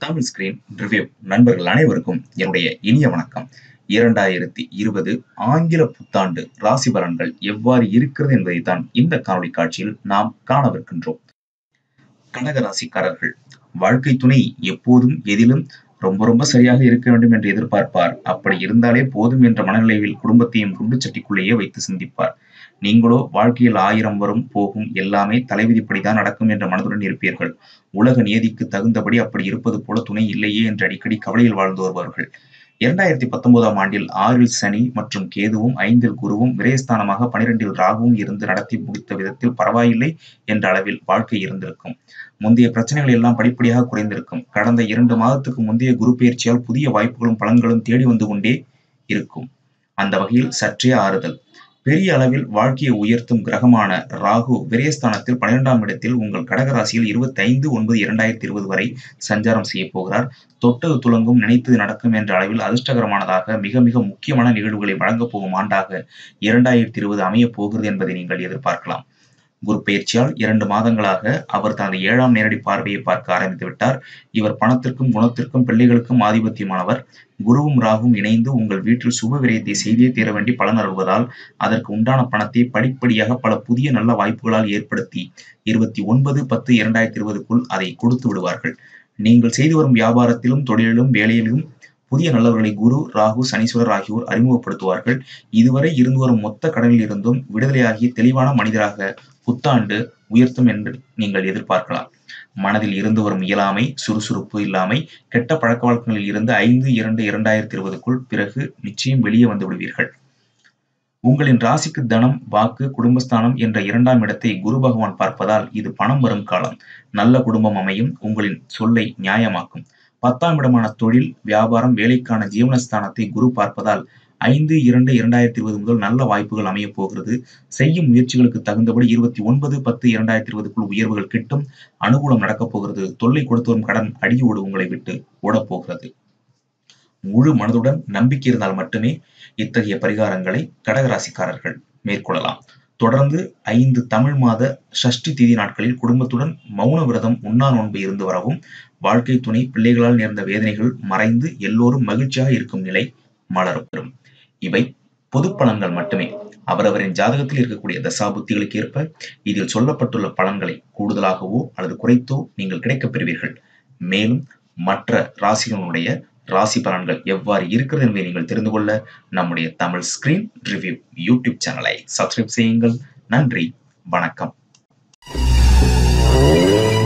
Tamil screen review நண்பர்கள் அனைவருக்கும் என்னுடைய இனிய வணக்கம் இரண்டாயிரத்தி இருபது ஆங்கில புத்தாண்டு ராசி பலன்கள் எவ்வாறு இருக்கிறது என்பதைத்தான் இந்த காணொளி காட்சியில் நாம் காணவிருக்கின்றோம் கடக ராசிக்காரர்கள் வாழ்க்கை துணை எப்போதும் எதிலும் ரொம்ப ரொம்ப சரியாக இருக்க வேண்டும் என்று எதிர்பார்ப்பார் அப்படி இருந்தாலே போதும் என்ற மனநிலையில் குடும்பத்தையும் குண்டு சட்டிக்குள்ளேயே வைத்து சிந்திப்பார் நீங்களோ வாழ்க்கையில் ஆயிரம் வரும் போகும் எல்லாமே தலைவிதிப்படிதான் நடக்கும் என்ற மனதுடன் இருப்பீர்கள் உலக நியதிக்கு தகுந்தபடி அப்படி இருப்பது போல துணை இல்லையே என்று அடிக்கடி கவலையில் வாழ்ந்து வருவார்கள் இரண்டாயிரத்தி பத்தொன்பதாம் ஆண்டில் ஆறில் சனி மற்றும் கேதுவும் ஐந்தில் குருவும் விரயஸ்தானமாக பனிரெண்டில் ராகுவும் இருந்து நடத்தி முடித்த விதத்தில் பரவாயில்லை என்ற அளவில் வாழ்க்கை இருந்திருக்கும் முந்தைய பிரச்சனைகள் எல்லாம் படிப்படியாக குறைந்திருக்கும் கடந்த இரண்டு மாதத்துக்கு முந்தைய குரு பயிற்சியால் புதிய வாய்ப்புகளும் பலன்களும் தேடி வந்து கொண்டே இருக்கும் அந்த வகையில் சற்றே ஆறுதல் பெரிய அளவில் வாழ்க்கையை உயர்த்தும் கிரகமான ராகு விரயஸ்தானத்தில் பன்னிரெண்டாம் இடத்தில் உங்கள் கடகராசியில் இருபத்தி ஐந்து ஒன்பது இரண்டாயிரத்தி இருபது வரை சஞ்சாரம் செய்ய போகிறார் தொட்டது துலங்கும் நினைத்தது நடக்கும் என்ற அளவில் அதிர்ஷ்டகரமானதாக மிக மிக முக்கியமான நிகழ்வுகளை வழங்கப் போகும் ஆண்டாக இரண்டாயிரத்தி இருபது அமையப் போகிறது என்பதை நீங்கள் எதிர்பார்க்கலாம் குரு பயிற்சியால் இரண்டு மாதங்களாக அவர் தனது ஏழாம் நேரடி பார்வையை பார்க்க ஆரம்பித்து விட்டார் இவர் பணத்திற்கும் குணத்திற்கும் பிள்ளைகளுக்கும் ஆதிபத்தியமானவர் குருவும் ராகும் இணைந்து உங்கள் வீட்டில் சுப விரயத்தை செய்தே தீர வேண்டி பலன் அருள்வதால் அதற்கு உண்டான பணத்தை படிப்படியாக பல புதிய நல்ல வாய்ப்புகளால் ஏற்படுத்தி இருபத்தி ஒன்பது பத்து இரண்டாயிரத்தி இருபதுக்குள் அதை கொடுத்து விடுவார்கள் நீங்கள் செய்து வரும் வியாபாரத்திலும் தொழிலிலும் வேலையிலும் புதிய நல்லவர்களை குரு ராகு சனீஸ்வரர் ஆகியோர் அறிமுகப்படுத்துவார்கள் இதுவரை இருந்து வரும் மொத்த கடனில் இருந்தும் விடுதலையாகி தெளிவான மனிதராக புத்தாண்டு உயர்த்தும் என்று நீங்கள் எதிர்பார்க்கலாம் மனதில் இருந்து வரும் இயலாமை சுறுசுறுப்பு இல்லாமை கெட்ட பழக்க வழக்கங்களில் இருந்து ஐந்து இரண்டு இரண்டாயிரத்தி இருபதுக்குள் பிறகு நிச்சயம் வெளியே வந்து விடுவீர்கள் உங்களின் ராசிக்கு தனம் வாக்கு குடும்பஸ்தானம் என்ற இரண்டாம் இடத்தை குரு பகவான் பார்ப்பதால் இது பணம் வரும் காலம் நல்ல குடும்பம் அமையும் உங்களின் சொல்லை நியாயமாக்கும் பத்தாம் இடமான தொழில் வியாபாரம் வேலைக்கான ஜீவனஸ்தானத்தை குரு பார்ப்பதால் ஐந்து இரண்டு இரண்டாயிரத்தி இருபது முதல் நல்ல வாய்ப்புகள் அமைய போகிறது செய்யும் முயற்சிகளுக்கு தகுந்தபடி இருபத்தி ஒன்பது பத்து இரண்டாயிரத்தி இருபதுக்குள் உயர்வுகள் கிட்டும் அனுகூலம் நடக்கப் போகிறது தொல்லை கொடுத்து வரும் கடன் அடியோடு உங்களை விட்டு ஓடப்போகிறது முழு மனதுடன் நம்பிக்கை இருந்தால் மட்டுமே இத்தகைய பரிகாரங்களை கடகராசிக்காரர்கள் மேற்கொள்ளலாம் தொடர்ந்து ஐந்து தமிழ் மாத சஷ்டி திதி நாட்களில் குடும்பத்துடன் மௌன விரதம் உண்ணா நோன்பு இருந்து வரவும் வாழ்க்கை துணை பிள்ளைகளால் நேர்ந்த வேதனைகள் மறைந்து எல்லோரும் மகிழ்ச்சியாக இருக்கும் நிலை மலரும் இவை பொது பலன்கள் மட்டுமே அவரவரின் ஜாதகத்தில் இருக்கக்கூடிய தசாபுத்திகளுக்கு ஏற்ப இதில் சொல்லப்பட்டுள்ள பலன்களை கூடுதலாகவோ அல்லது குறைத்தோ நீங்கள் கிடைக்கப் பெறுவீர்கள் மேலும் மற்ற ராசிகளுடைய ராசி பலன்கள் எவ்வாறு இருக்கிறது என்பதை நீங்கள் தெரிந்து கொள்ள நம்முடைய தமிழ் ஸ்கிரீன் ரிவ்யூ யூடியூப் சேனலை சப்ஸ்கிரைப் செய்யுங்கள் நன்றி வணக்கம்